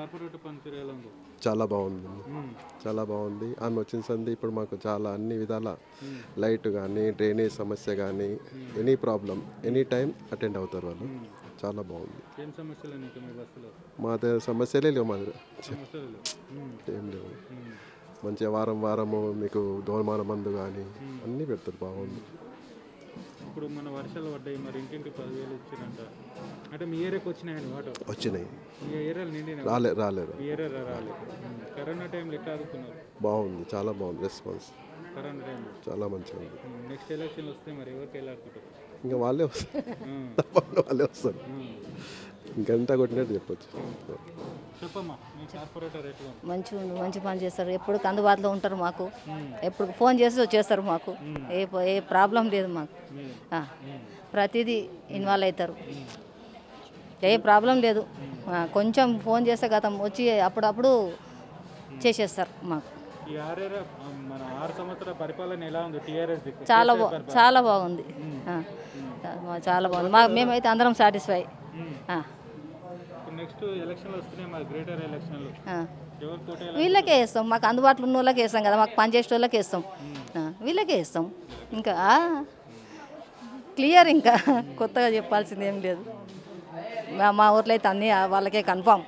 Corporator పనితీరు ఎలా ఉంది చాలా బాగుంది మ్మ్. చాలా బాగుంది ఆమె వచ్చిన సంది ఇప్పుడు మాకు చాలా అన్ని విధాల లైట్ కానీ డ్రైనేజ్ సమస్య కానీ any problem any time attend అవుతారు వాళ్ళు చాలా బాగుంది ఏం సమస్యలు నీకు మీ బస్సులో మా దగ్గర సమస్యలే లేవు మా దగ్గర సమస్యలు లేవు. మ్మ్. ఏం లేవు మ్మ్. మంచిగా వారం వారము మీకు దోమల మందు కానీ అన్నీ పెడతారు బాగుంది ఇప్పుడు మన వర్షాలు పడ్డాయి మరి ఇంటింటి పదివేలు ఇచ్చారంట అంటే మీ ఏరియాకి వచ్చినాయని వాటర్ వచ్చినాయి మీ ఏరియాలో నిండిన రాలే రాలేదు మీ ఏరియా రాలేదు మ్మ్. కరోనా టైంలో ఎట్లా ఆదుకున్నారు బాగుంది చాలా బాగుంది రెస్పాన్స్ కరోనా టైంలో చాలా మంచిగా ఉంది నెక్స్ట్ ఎలక్షన్లు వస్తే మరి ఎవరికి వెళ్ళాడుకుంటారు ఇంకా వాళ్ళే వస్తారు తప్పకుండా వాళ్ళే వస్తారు ఇంకంతా కొట్టినట్టు చెప్పొచ్చు చెప్పమ్మా మీ కార్పొరేటర్ ఎట్లా ఉంది? మంచి మంచి పని చేస్తారు ఎప్పుడు అందుబాటులో ఉంటారు మాకు ఎప్పుడు ఫోన్ చేసి వచ్చేస్తారు మాకు ఏ ప- ఏ ప్రాబ్లం లేదు మాకు ఆ, ప్రతిదీ ఇన్వాల్వ్ అవుతారు ఏ ప్రాబ్లం లేదు ఆ, కొంచెం ఫోన్ చేస్తే గతం వచ్చి అప్పుడప్పుడు చేసేస్తారు మాకు ఈ ఆరేరా మన ఆరు సంవత్సరాల పరిపాలన ఎలా ఉంది టీఆర్ఎస్ దిక్కు చాలా బా చాలా బాగుంది ఆ, మా- చాలా బాగుంది మా మేమైతే అందరం సాటిస్ఫై ఇప్పుడు నెక్స్ట్ ఎలక్షన్లు వస్తున్నాయి మరి గ్రేటర్ ఎలక్షన్లు ఎవరు కోట వీళ్ళకే వేస్తాం మాకు అందుబాటులో ఉన్న వాళ్ళకే వేస్తాం కదా మాకు పని చేసే వాళ్ళకే వేస్తాం ఆ, వీళ్ళకే వేస్తాం ఇంకా క్లియర్ ఇంకా కొత్తగా చెప్పాల్సింది ఏం లేదు మా- మా ఊర్లో అయితే అన్నీ వాళ్ళకే కన్ఫామ్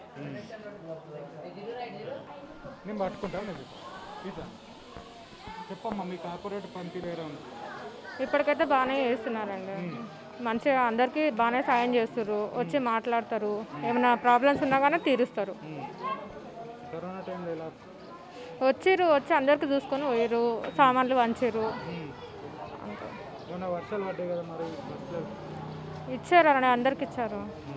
నేను పట్టుకుంటాను నేను ఇట్లా. చెప్పమ్మా మీ కార్పొరేట్ పనితీరు ఎలా ఉంది ఇప్పటికైతే బాగానే చేస్తున్నారండి మంచిగా అందరికీ బాగానే సాయం చేస్తారు వచ్చి మాట్లాడతారు ఏమైనా ప్రాబ్లమ్స్ ఉన్నా కానీ తీరుస్తారు కరోనా టైంలో ఎలా వచ్చిర్రు వచ్చి అందరికీ చూసుకొని పోయారు సామాన్లు వంచారు అంతే ఏమైనా వర్షాలు పడ్డాయి కదా మరి బస్సులో ఇచ్చారు అని అందరికి ఇచ్చారు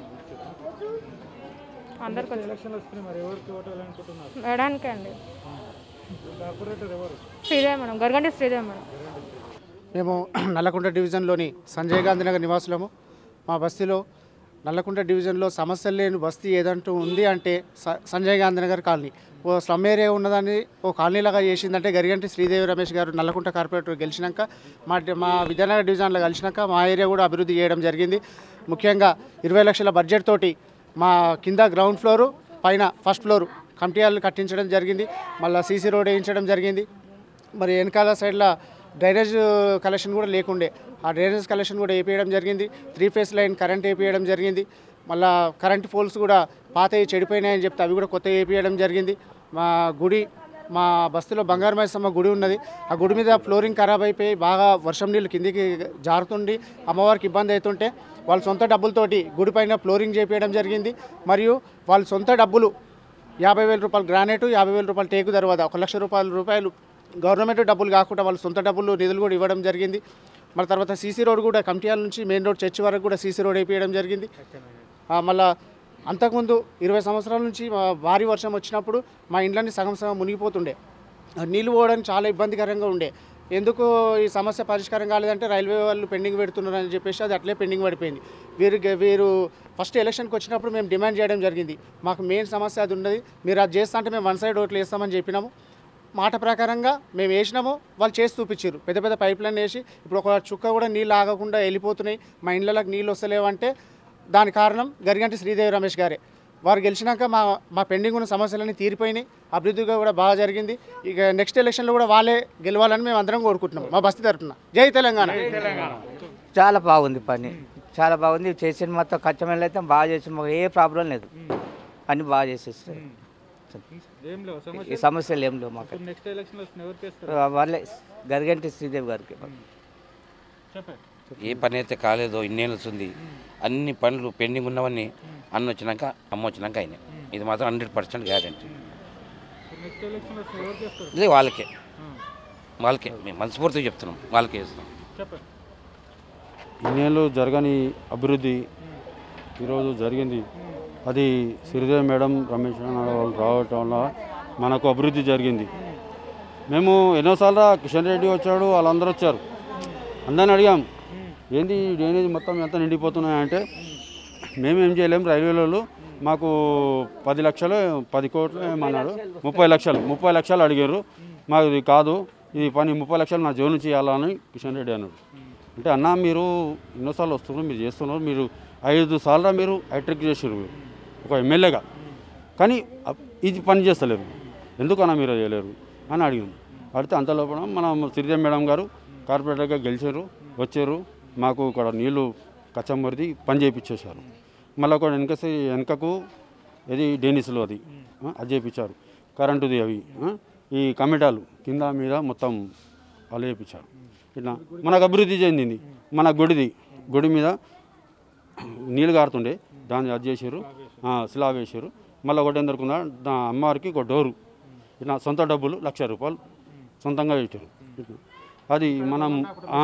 అందరికి వచ్చి ఎలక్షన్లు వస్తున్నాయి మరి ఎవరికి ఓటు వేయాలనుకుంటున్నారు వేయడానికే అండి కార్పొరేటర్ ఎవరు శ్రీదేవి మేడం గరగండి శ్రీదేవి మేడం మేము నల్లకుంట డివిజన్లోని సంజయ్ గాంధీ నగర్ నివాసులము మా బస్తీలో నల్లకుంట డివిజన్లో సమస్యలు లేని బస్తీ ఏదంటూ ఉంది అంటే స- సంజయ్ గాంధీ నగర్ కాలనీ ఓ స్లమ్ ఏరియా ఉన్నదాన్ని ఓ కాలనీలాగా చేసిందంటే గరిగంటి శ్రీదేవి రమేష్ గారు నల్లకుంట కార్పొరేటర్ గెలిచినాక మా డి- మా విద్యానగర్ డివిజన్లో కలిసినాక మా ఏరియా కూడా అభివృద్ధి చేయడం జరిగింది ముఖ్యంగా ఇరవై లక్షల బడ్జెట్ తోటి మా కింద గ్రౌండ్ ఫ్లోరు పైన ఫస్ట్ ఫ్లోర్ కమిటీలు కట్టించడం జరిగింది మళ్ళీ సీసీ రోడ్ వేయించడం జరిగింది మరి వెనకాల సైడ్లో డ్రైనేజ్ కలెక్షన్ కూడా లేకుండే ఆ డ్రైనేజ్ కలెక్షన్ కూడా వేపించడం జరిగింది త్రీ ఫేస్ లైన్ కరెంట్ వేపించడం జరిగింది మళ్ళా కరెంట్ పోల్స్ కూడా పాతవి చెడిపోయినాయని చెప్తే అవి కూడా కొత్త వేపించడం జరిగింది మా గుడి మా బస్తీలో బంగారు మైసమ్మ గుడి ఉన్నది ఆ గుడి మీద ఫ్లోరింగ్ ఖరాబ్ అయిపోయి బాగా వర్షం నీళ్ళు కిందికి జారుతుండి అమ్మవారికి ఇబ్బంది అవుతుంటే వాళ్ళ సొంత డబ్బులతోటి గుడి పైన ఫ్లోరింగ్ చేపించడం జరిగింది మరియు వాళ్ళ సొంత డబ్బులు యాభై వేల రూపాయలు గ్రానైట్ యాభై వేల రూపాయలు టేకు తర్వాత ఒక లక్ష రూపాయల రూపాయలు గవర్నమెంట్ డబ్బులు కాకుండా వాళ్ళ సొంత డబ్బులు నిధులు కూడా ఇవ్వడం జరిగింది మళ్ళీ తర్వాత సీసీ రోడ్ కూడా కమిటీల నుంచి మెయిన్ రోడ్ చర్చి వరకు కూడా సీసీ రోడ్ వేయించడం జరిగింది ఆ, మళ్ళా అంతకుముందు ఇరవై సంవత్సరాల నుంచి మా భారీ వర్షం వచ్చినప్పుడు మా ఇండ్లన్నీ సగం సగం మునిగిపోతుండే ఆ నీళ్ళు పోవడానికి చాలా ఇబ్బందికరంగా ఉండే ఎందుకు ఈ సమస్య పరిష్కారం కాలేదంటే రైల్వే వాళ్ళు పెండింగ్ పెడుతున్నారు అని చెప్పేసి అది అట్లే పెండింగ్ పడిపోయింది వీరు వీరు ఫస్ట్ ఎలక్షన్కి వచ్చినప్పుడు మేము డిమాండ్ చేయడం జరిగింది మాకు మెయిన్ సమస్య అది ఉన్నది మీరు అది చేస్తా అంటే మేము వన్ సైడ్ ఓట్లు వేస్తామని చెప్పినాము మాట ప్రకారంగా మేము వేసినాము వాళ్ళు చేసి చూపించారు పెద్ద పెద్ద పైప్ లైన్ వేసి ఇప్పుడు ఒక చుక్క కూడా నీళ్ళు ఆగకుండా వెళ్ళిపోతున్నాయి మా ఇళ్ళకి నీళ్ళు వస్తలేవు అంటే దాని కారణం గరిగంటి శ్రీదేవి రమేష్ గారే వారు గెలిచినాక మా మా పెండింగ్ ఉన్న సమస్యలన్నీ తీరిపోయినాయి అభివృద్ధిగా కూడా బాగా జరిగింది ఇక నెక్స్ట్ ఎలక్షన్లో కూడా వాళ్ళే గెలవాలని మేము అందరం కోరుకుంటున్నాం మా బస్తీ తరఫున జై తెలంగాణ చాలా బాగుంది పని చాలా బాగుంది చేసిన మొత్తం కచ్చమెల్లు అయితే బాగా చేసిన మాకు ఏ ప్రాబ్లం లేదు అన్ని బాగా చేసేస్తారు ఏం లేవు సమస్య ఈ సమస్యలు ఏం లేవు మాకు ఇప్పుడు నెక్స్ట్ ఎలక్షన్లు వస్తున్నాయి ఎవరికి వేస్తారు వాళ్ళే గరిగంటి శ్రీదేవి గారికి చెప్పండి ఏ పని అయితే కాలేదో ఇన్నేళ్ళు ఉంది అన్ని పనులు పెండింగ్ ఉన్నవన్నీ అన్న వచ్చినాక అమ్మ వచ్చినాక అయినాయి ఇది మాత్రం హండ్రెడ్ పర్సెంట్ గ్యారంటీ ఇప్పుడు నెక్స్ట్ ఎలక్షన్లు వస్తున్నాయి ఎవరికి వేస్తారు ఇది వాళ్ళకే వాళ్ళకే మేము మనస్ఫూర్తిగా చెప్తున్నాం వాళ్ళకే ఇస్తాం చెప్పండి ఇన్నేళ్ళు జరగని అభివృద్ధి ఈరోజు జరిగింది అది శ్రీదేవి మేడం రమేష్ అన్న వాళ్ళు రావటం వల్ల మనకు అభివృద్ధి జరిగింది మేము ఎన్నోసార్లు కిషన్ రెడ్డి వచ్చాడు వాళ్ళందరూ వచ్చారు అందరిని అడిగాం ఏంది డ్రైనేజ్ మొత్తం ఎంత నిండిపోతున్నాయంటే మేమేం చేయలేం రైల్వేలలో మాకు పది లక్షలు పది కోట్లు ఏమన్నాడు ముప్పై లక్షలు ముప్పై లక్షలు అడిగారు మాకు ఇది కాదు ఇది పని ముప్పై లక్షలు నా జోన్ నుంచి ఇవ్వాలని కిషన్ రెడ్డి అన్నాడు అంటే అన్న మీరు ఎన్నోసార్లు వస్తున్నారు మీరు చేస్తున్నారు మీరు ఐదు సార్లు మీరు హ్యాట్రిక్ చేసారు మీరు ఒక ఎమ్మెల్యేగా కానీ అప్- ఇది పని చేస్తలేరు ఎందుకన్నా మీరు చేయలేరు అని అడిగాను అడిగితే అంత లోపల మన సిరిజ మేడం గారు కార్పొరేటర్గా గెలిచారు వచ్చారు మాకు ఇక్కడ నీళ్లు కచ్చమరిది పని చేయించేశారు మళ్ళీ ఒక వెనక సై- వెనకకు ఇది డెనిస్లో అది ఆ, అది చేయించారు కరెంటుది అవి ఆ, ఈ కమిటాలు కింద మీద మొత్తం వాళ్ళు చేయించారు ఇట్లా మనకు అభివృద్ధి చెందింది మన గుడిది గుడి మీద నీళ్ళు గారుతుండే దాన్ని అది చేసారు స్లాబ్ వేసారు మళ్ళీ ఒకటి ఏం దొరుకుతుందా దా అమ్మవారికి ఒక డోరు ఇట్లా సొంత డబ్బులు లక్ష రూపాయలు సొంతంగా పెట్టారు ఇట్లా. అది మనం ఆ,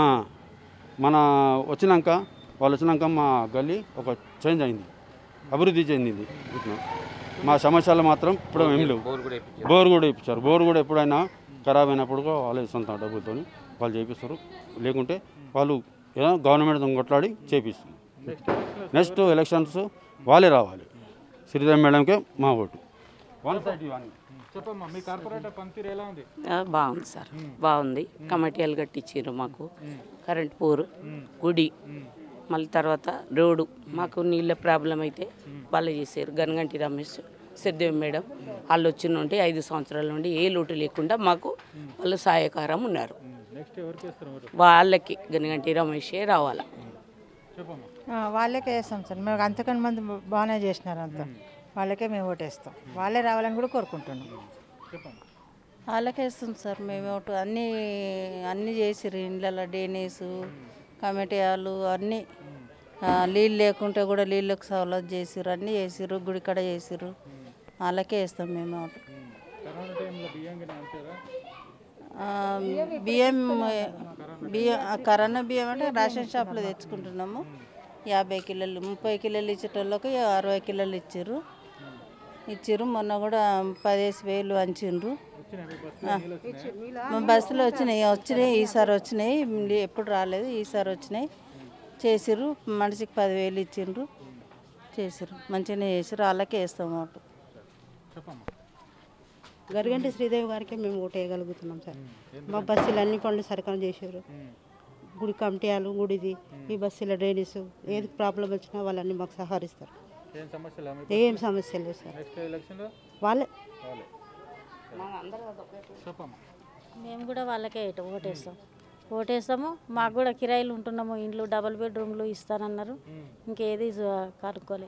మన వచ్చినాక వాళ్ళు వచ్చినాక మా గల్లీ ఒక చేంజ్ అయింది అభివృద్ధి చెందింది ఇట్లా మా సమస్యలు మాత్రం ఇప్పుడు ఏం లేవు బోర్ కూడా వేయించారు. బోర్ కూడా ఇప్పించారు బోర్ కూడా ఎప్పుడైనా ఖరాబ్ అయినప్పుడు కూడా వాళ్ళే సొంత డబ్బులతో వాళ్ళు చేపిస్తారు లేకుంటే వాళ్ళు ఏదో గవర్నమెంట్ కొట్లాడి చేపిస్తారు నెక్స్ట్ ఎలక్షన్స్ వాళ్ళే రావాలి శ్రీరామ్ మేడంకే మా ఓటు వన్ సైడ్ వన్ చెప్పమ్మా మీ కార్పొరేటర్ పనితీరు ఎలా ఉంది ఆ, బాగుంది సార్ బాగుంది కమిటీలు కట్టించారు మాకు కరెంట్ పోరు గుడి మళ్ళీ తర్వాత రోడ్డు మాకు నీళ్ళ ప్రాబ్లం అయితే వాళ్ళు చేశారు గనగంటి రమేష్ సిద్ధేవి మేడం వాళ్ళు వచ్చిన నుండి ఐదు సంవత్సరాల నుండి ఏ లోటు లేకుండా మాకు వాళ్ళు సహాయకారం ఉన్నారు నెక్స్ట్ ఎవరికి వేస్తారు మరి వాళ్ళకి గనగంటి రమేషే రావాలా చెప్పమ్మా ఆ, వాళ్ళకే వేస్తాం సార్ మేము అంతకన్నా మంది బాగానే చేసినారు అంతా వాళ్ళకే మేము ఓటేస్తాం వాళ్ళే రావాలని కూడా కోరుకుంటున్నాం చెప్పమ్మా వాళ్ళకే ఇస్తుంది సార్ మేము ఒకటి అన్నీ అన్నీ చేసిర్రు ఇండ్లలో డేనీసు కమిటీ వాళ్ళు అన్నీ ఆ, నీళ్ళు లేకుంటే కూడా నీళ్ళకి సవలత్ చేసిర్రు అన్నీ చేసిర్రు గుడి కాడ చేసిర్రు వాళ్ళకే ఇస్తాం మేము ఒకటి కరోనా టైంలో బియ్యం గిన్నె అంతేదా ఆ, బియ్యం బియ్యం ఆ, కరోనా బియ్యం అంటే రేషన్ షాప్లో తెచ్చుకుంటున్నాము యాభై కిలోలు ముప్పై కిలోలు ఇచ్చేటోళ్ళకి అరవై కిలోలు ఇచ్చిర్రు ఇచ్చిర్రు మొన్న కూడా పదిహేను వేలు అంచిండ్రు ఆ, మా బస్సులో వచ్చినాయి వచ్చినాయి ఈసారి వచ్చినాయి లే- ఎప్పుడు రాలేదు ఈసారి వచ్చినాయి చేసిర్రు మనిషికి పదివేలు ఇచ్చిండ్రు చేసిర్రు మంచిగానే చేసిర్రు వాళ్ళకే వేస్తాం ఓటు చెప్పమ్మా గరిగంటి శ్రీదేవి గారికి మేము ఓటు వేయగలుగుతున్నాం సార్ మా బస్సులు అన్ని పనులు సరకాలు చేశారు గుడి కమిటీలు గుడిది ఈ బస్సుల డ్రైనేజ్ ఏది ప్రాబ్లం వచ్చినా వాళ్ళని మాకు సహకరిస్తారు ఏం సమస్యలు ఆమె ఏం సమస్య లేదు సార్ నెక్స్ట్ ఎలక్షన్లో వాళ్ళే వాళ్ళే చెప్పమ్మా మేము కూడా వాళ్ళకే ఇటు ఓటేస్తాం ఓటేస్తాము మాకు కూడా కిరాయిలు ఉంటున్నాము ఇండ్లు డబుల్ బెడ్రూమ్లు ఇస్తానన్నారు ఇంకేది జ- కనుక్కోలే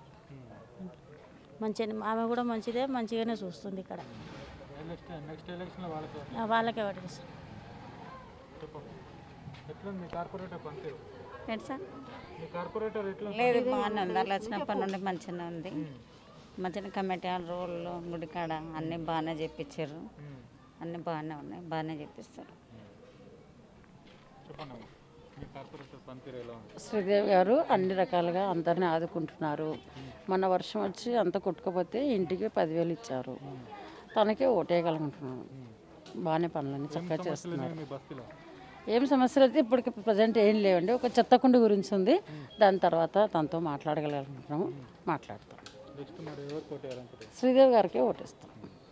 మంచిగా ఆమె కూడా మంచిదే మంచిగానే చూస్తుంది ఇక్కడ నెక్స్ట్ నెక్స్ట్ ఎలక్షన్లో వాళ్ళకి ఆ, వాళ్ళకే ఓటేస్తాం చెప్పమ్మా ఎట్లుంది మీ కార్పొరేటర్ పనితీరు ఏంటి సార్ మీ కార్పొరేటర్ ఎట్లా లేదు బాగానే ఉంది అలా వచ్చినప్పటి నుండి మంచిగానే ఉంది మంచిగా కమిటీ రోళ్ళు గుడికాడ అన్నీ బాగానే చెప్పించారు అన్నీ బాగానే ఉన్నాయి బాగానే చెప్పిస్తారు చెప్పండి అమ్మా మీ కార్పొరేటర్ పనితీరు ఎలా ఉంది శ్రీదేవి గారు అన్ని రకాలుగా అందరిని ఆదుకుంటున్నారు మొన్న వర్షం వచ్చి అంత కొట్టుకపోతే ఇంటికి పదివేలు ఇచ్చారు తనకే ఓటేయగలుగుతున్నాను బాగానే పనులన్నీ చక్కగా చేస్తున్నారు మీ బస్తీలో ఏం సమస్యలు అయితే ఇప్పటికి ప్రజెంట్ ఏం లేవండి ఒక చెత్తకుండి గురించి ఉంది దాని తర్వాత తనతో మాట్లాడగలుగుతున్నాము మాట్లాడతాం నెక్స్ట్ మరి ఎవరు కొట్టేయాలనుకుంటారు శ్రీదేవి గారికే ఓటేస్తాం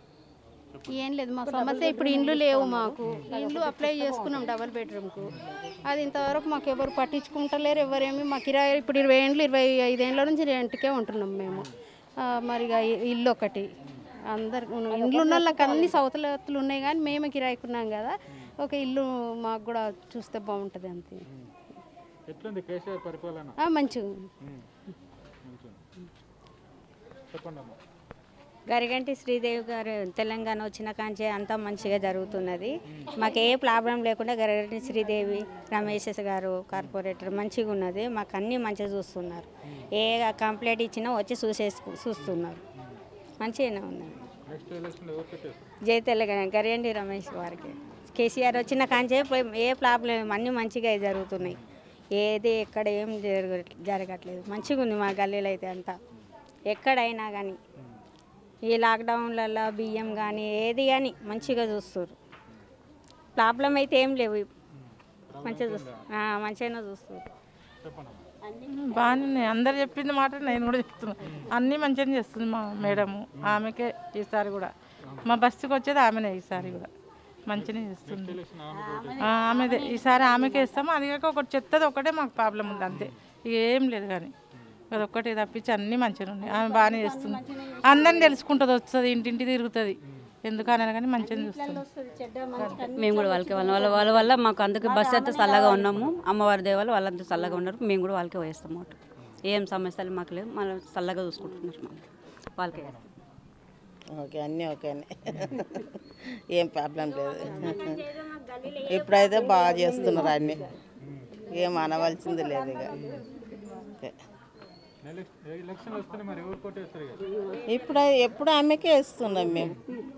ఏం లేదు మా సమస్య ఇప్పుడు ఇండ్లు లేవు మాకు ఇండ్లు అప్లై చేసుకున్నాం డబల్ బెడ్రూమ్కు అది ఇంతవరకు మాకు ఎవరు పట్టించుకుంటలేరు ఎవరేమి మా కిరాయి ఇప్పుడు ఇరవై ఏండ్లు ఇరవై ఐదేళ్ళ నుంచి రెంట్కే ఉంటున్నాం మేము ఆ, మరి ఇక ఇ- ఇల్లు ఒకటి అందరు ఇండ్లు ఉన్న వాళ్ళకి అన్ని సౌతలతులు ఉన్నాయి కానీ మేము కిరాయికున్నాం కదా ఒక ఇల్లు మాకు కూడా చూస్తే బాగుంటుంది అంతే ఎట్లుంది కేసీఆర్ పరిపాలన ఆ, మంచిగా ఉంది. మంచిగా చెప్పండి అమ్మా గరిగంటి శ్రీదేవి గారు తెలంగాణ వచ్చిన కాంచే అంతా మంచిగా జరుగుతున్నది మాకు ఏ ప్రాబ్లం లేకుండా గరిగంటి శ్రీదేవి రమేష్ గారు కార్పొరేటర్ మంచిగా ఉన్నది మాకు అన్నీ మంచిగా చూస్తున్నారు ఏ కంప్లైంట్ ఇచ్చినా వచ్చి చూసేసు చూస్తున్నారు మంచిగానే ఉన్నది నెక్స్ట్ ఎలక్షన్లో ఎవరు కొట్టేస్తారు జై తెలంగాణ గరిగంటి రమేష్ వారికి కేసీఆర్ వచ్చిన కాంచే పోయి- ఏ ప్రాబ్లం అన్నీ మంచిగా జరుగుతున్నాయి ఏది ఎక్కడ ఏం జరగ జరగట్లేదు మంచిగా ఉంది మా గల్లీలో అయితే అంతా ఎక్కడైనా కానీ ఈ లాక్డౌన్లలో బియ్యం కానీ ఏది కానీ మంచిగా చూస్తారు ప్రాబ్లం అయితే ఏం లేవు మంచిగా చూస్తారు మంచిగానే చూస్తారు చెప్పండి బాగానే ఉన్నాయి అందరు చెప్పింది మాట నేను కూడా చెప్తున్నా అన్నీ మంచిగా చేస్తుంది మా మేడము ఆమెకే ఈసారి కూడా మా బస్సుకి వచ్చేది ఆమెనే ఈసారి కూడా మంచిగా చేస్తుంది ఆ, ఆమెదే ఈసారి ఆమెకే ఇస్తాము అది కాక ఒకటి చెత్తది ఒకటే మాకు ప్రాబ్లం ఉంది అంతే ఇక ఏం లేదు కానీ అదొక్కటి తప్పించి అన్నీ మంచిగా ఉన్నాయి ఆమె బాగానే చేస్తుంది అందరిని తెలుసుకుంటుంది వస్తుంది ఇంటింటి తిరుగుతుంది ఎందుకని కానీ మంచిగా చూస్తుంది మేము కూడా వాళ్ళకి వాళ్ళ వాళ్ళ వాళ్ళ వల్ల మాకు అందుకే బస్సు అయితే చల్లగా ఉన్నాము అమ్మవారి దేవాలు వాళ్ళంతా చల్లగా ఉన్నారు మేము కూడా వాళ్ళకే వేస్తాం అటు ఏం సమస్యలు మాకు లేవు మళ్ళీ చల్లగా చూసుకుంటున్నారు మమ్మల్ని వాళ్ళకే వేస్తాం ఓకే అన్నీ ఓకేనే ఏం ప్రాబ్లం లేదు ఇప్పుడైతే బాగా చేస్తున్నారు అన్నీ ఏం అనవలసింది లేదు ఇక ఓకే. ఎలక్షన్ వస్తే మరి ఎవరు కొట్టేస్తారు ఇక? ఇప్పుడు ఎప్పుడు ఆమెకే ఇస్తున్నాం మేము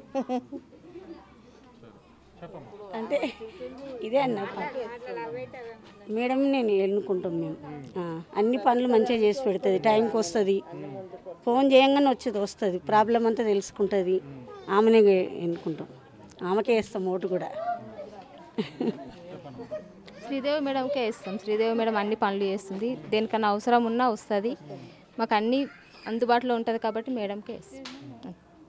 చెప్పమ్మా అంటే ఇదే అన్న మేడం నేను ఎన్నుకుంటాం మేము ఆ, అన్ని పనులు మంచిగా చేసి పెడుతుంది టైంకి వస్తుంది ఫోన్ చేయంగానే వచ్చేది వస్తుంది ప్రాబ్లం అంతా తెలుసుకుంటుంది ఆమెనే ఎన్నుకుంటాం ఆమెకే ఇస్తాం ఓటు కూడా శ్రీదేవి మేడంకే ఇస్తాం శ్రీదేవి మేడం అన్ని పనులు చేస్తుంది దేనికన్నా అవసరం ఉన్నా వస్తుంది మాకు అన్ని అందుబాటులో ఉంటుంది కాబట్టి మేడంకే ఇస్తాం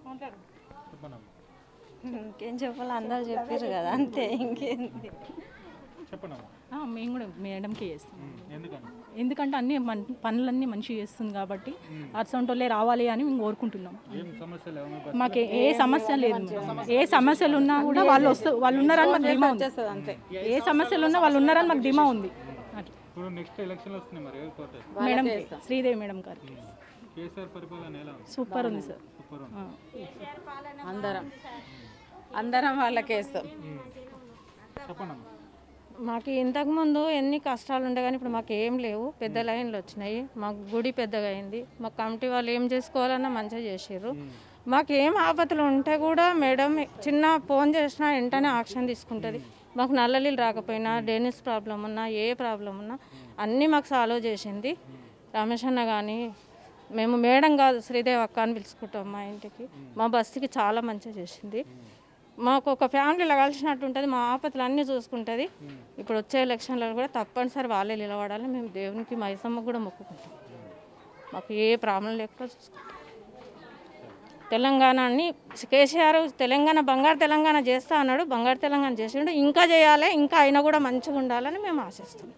ఇంకేం చెప్పాలి అందరు చెప్పారు కదా అంతే ఇంకేంది చెప్పండమ్మా ఆ, మేము కూడా మేడంకే చేస్తాం ఎందుకని ఎందుకంటే అన్ని మన్- పనులన్నీ మంచిగా చేస్తుంది కాబట్టి అసంటోళ్ళే రావాలి అని మేము కోరుకుంటున్నాం ఏం సమస్యలు ఏమైనా మాకు ఏ సమస్య లేదు ఏ సమస్యలు ఉన్నా కూడా వాళ్ళు వస్తూ వాళ్ళు ఉన్నారని మాకు ధీమా ఉంది ఏ సమస్యలు ఉన్నా వాళ్ళు ఉన్నారని మాకు ధీమా ఉంది అట్లా ఇప్పుడు నెక్స్ట్ ఎలక్షన్లు వస్తున్నాయి మరి ఎవరు కొట్టేస్తారు మేడం శ్రీదేవి మేడం గారికి కేసీఆర్ పరిపాలన ఎలా ఉంది సూపర్ ఉంది సార్ సూపర్ ఉంది ఆ. అందరం అందరం వాళ్ళకే ఇస్తాం చెప్పండమ్మా మాకు ఇంతకుముందు ఎన్ని కష్టాలు ఉండే కానీ ఇప్పుడు మాకు ఏం లేవు పెద్ద లైన్లు వచ్చినాయి మాకు గుడి పెద్దగా అయింది మా కమిటీ వాళ్ళు ఏం చేసుకోవాలన్నా మంచిగా చేసారు మాకు ఏం ఆపదలు ఉంటే కూడా మేడం చిన్న ఫోన్ చేసినా వెంటనే యాక్షన్ తీసుకుంటుంది మాకు నల్ల నీళ్ళు రాకపోయినా డ్రైనేజ్ ప్రాబ్లం ఉన్నా ఏ ప్రాబ్లం ఉన్నా అన్నీ మాకు సాల్వ్ చేసింది రమేష్ అన్న కానీ మేము మేడం కాదు శ్రీదేవి అక్క అని పిలుచుకుంటాం మా ఇంటికి మా బస్సుకి చాలా మంచిగా చేసింది మాకు ఒక ఫ్యామిలీలో కలిసినట్టు ఉంటుంది మా ఆపదలు అన్నీ చూసుకుంటుంది ఇప్పుడు వచ్చే ఎలక్షన్లలో కూడా తప్పనిసరి వాళ్ళే నిలబడాలి మేము దేవునికి మైసమ్మ కూడా మొక్కుకుంటాం మాకు ఏ ప్రాబ్లం లేకుండా చూసుకుంటాం తెలంగాణని కేసీఆర్ తెలంగాణ బంగారు తెలంగాణ చేస్తా అన్నాడు బంగారు తెలంగాణ చేసిండు ఇంకా చేయాలి ఇంకా అయినా కూడా మంచిగా ఉండాలని మేము ఆశిస్తున్నాం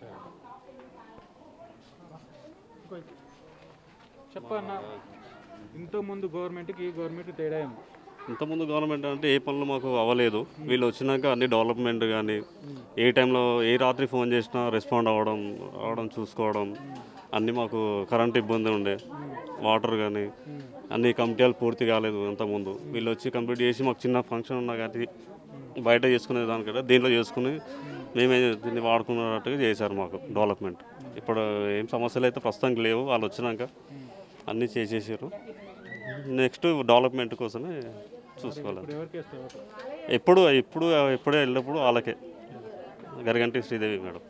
చెప్పన్న ఇంతకు ముందు గవర్నమెంట్కి ఈ గవర్నమెంట్ తేడా ఏమి ఇంతకుముందు గవర్నమెంట్ అంటే ఏ పనులు మాకు అవ్వలేదు వీళ్ళు వచ్చినాక అన్ని డెవలప్మెంట్ కానీ ఏ టైంలో ఏ రాత్రి ఫోన్ చేసినా రెస్పాండ్ అవ్వడం అవ్వడం చూసుకోవడం అన్నీ మాకు కరెంట్ ఇబ్బంది ఉండే వాటర్ కానీ అన్ని కమిటీలు పూర్తి కాలేదు ఇంతకుముందు వీళ్ళు వచ్చి కంప్లీట్ చేసి మాకు చిన్న ఫంక్షన్ ఉన్నా కానీ బయట చేసుకునే దానికంటే దీంట్లో చేసుకుని మేమే దీన్ని వాడుకున్నట్టుగా చేశారు మాకు డెవలప్మెంట్ ఇప్పుడు ఏం సమస్యలు అయితే ప్రస్తుతానికి లేవు వాళ్ళు వచ్చినాక అన్నీ చేసేసారు నెక్స్ట్ డెవలప్మెంట్ కోసమే చూసుకోవాలి ఇప్పుడు ఎవరికి వేస్తావు ఓటు? ఎప్పుడు ఎప్పుడు ఎప్పుడే వెళ్ళినప్పుడు వాళ్ళకే గరగంటి శ్రీదేవి మేడం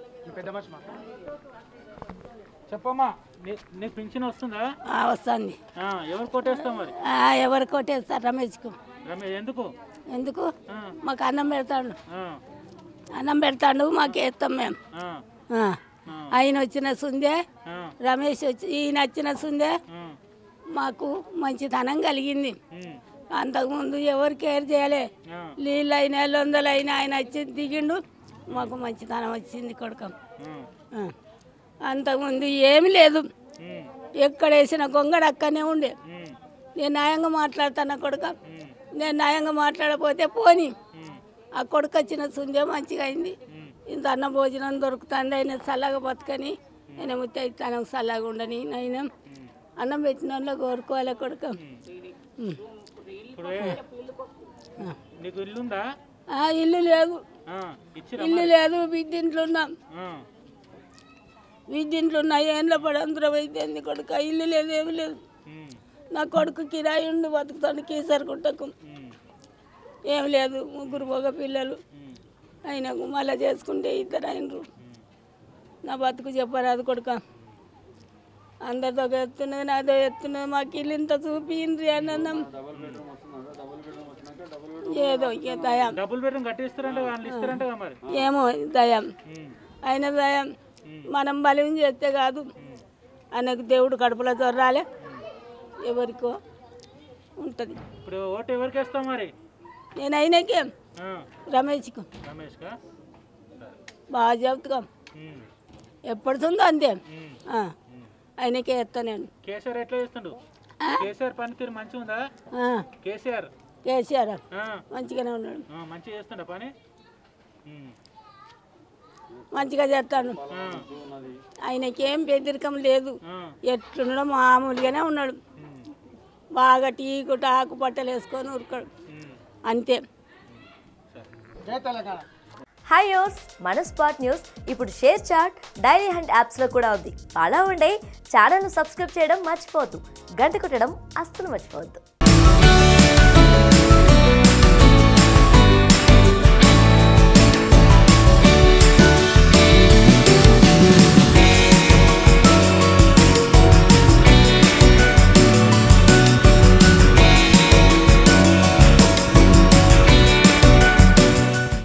చెప్పమ్మా నీ- నీకు పింఛన్ వస్తుందా వస్తుంది ఆ, ఎవరు కొట్టేస్తాం మరి ఎవరు కొట్టేస్తారు రమేష్కు రమేష్ ఎందుకు ఎందుకు మాకు అన్నం పెడతాడు ఆ, అన్నం పెడతాడు మాకు వేస్తాం మేము ఆ, ఆ. ఆయన వచ్చిన సుందే ఆ. రమేష్ వచ్చి ఈయన వచ్చిన సుందే మాకు మంచితనం కలిగింది అంతకుముందు ఎవరు కేర్ చేయలే నీళ్ళు అయినా లొందలు అయినా ఆయన వచ్చి దిగిండు మాకు మంచితనం వచ్చింది కొడుకం ఆ. అంతకుముందు ఏమి లేదు ఎక్కడ వేసిన గొంగడు అక్కనే ఉండే నేను న్యాయంగా మాట్లాడుతున్నా కొడుక నేను న్యాయంగా మాట్లాడకపోతే పోని ఆ కొడుకు వచ్చిన సుందే మంచిగా అయింది ఇంత అన్న భోజనం దొరుకుతుంది ఆయన చల్లగా బతకని ఆయన ముత్త తనకు చల్లగా ఉండని ఆయన అన్నం పెట్టిన వాళ్ళు కోరుకోవాలి కొడుక ఉమ్. ఇప్పుడు ఏ- నీకు ఇల్లు ఉందా ఆ, ఇల్లు లేదు ఆ, ఇచ్చిరా ఇల్లు మరి? లేదు విద్యింట్లో ఉన్నాం ఆ, విద్యింట్లో ఉన్నాయి ఏండ్ల పడి అందరం అయితే కొడుక ఇల్లు లేదు ఏమి లేదు నా కొడుకు కిరాయి ఉండి బతుకుతాడు కేసరి గుట్టకు ఏం లేదు ముగ్గురు మగ పిల్లలు ఆయనకు మళ్ళీ చేసుకుంటే ఇద్దరు అయినరు నా బతుకు చెప్పరాదు కొడుక అందరితో ఒక ఎత్తున్నది నాతో ఎత్తున్నది మాకు ఇల్లు ఇంత చూపిండ్రి అన్నం ఏదో ఇక దయం డబుల్ బెడ్రూమ్ కట్టిస్తారంట వాళ్ళు ఇస్తారంట కదా మరి ఏమో దయం ఆయన దయం మనం బలం చేస్తే కాదు ఆయనకు దేవుడు కడుపులో చొర్రాలే ఎవరికో ఉంటుంది ఇప్పుడు ఓటు ఎవరికి వేస్తాం మరి నేను అయినాకే ఆ, రమేష్కు రమేష్ కా బాగా చెప్తాం ఎప్పుడు ఉందో అంతే ఆ. ఆయనకే వేస్తా నేను కేసీఆర్ ఎట్లా చేస్తుండు కేసీఆర్ పనితీరు మంచిగా ఉందా ఆ, కేసీఆర్ కేసీఆర్ ఆ. మంచిగానే ఉన్నాడు ఆ, మంచిగా చేస్తుండ పని ఉమ్. మంచిగా చేస్తాడు ఆయనకేం బెదిరికం లేదు ఎట్లున్నాడో మామూలుగానే ఉన్నాడు బాగా టీకు టాకు బట్టలు వేసుకొని ఉరకడు అంతే హాయ్ యోస్ మన స్పాట్ న్యూస్ ఇప్పుడు షేర్ చాట్ డైలీ హండ్ యాప్స్లో కూడా ఉంది అలా ఉండే ఛానల్ను సబ్స్క్రైబ్ చేయడం మర్చిపోవద్దు గంట కొట్టడం అస్సలు మర్చిపోవద్దు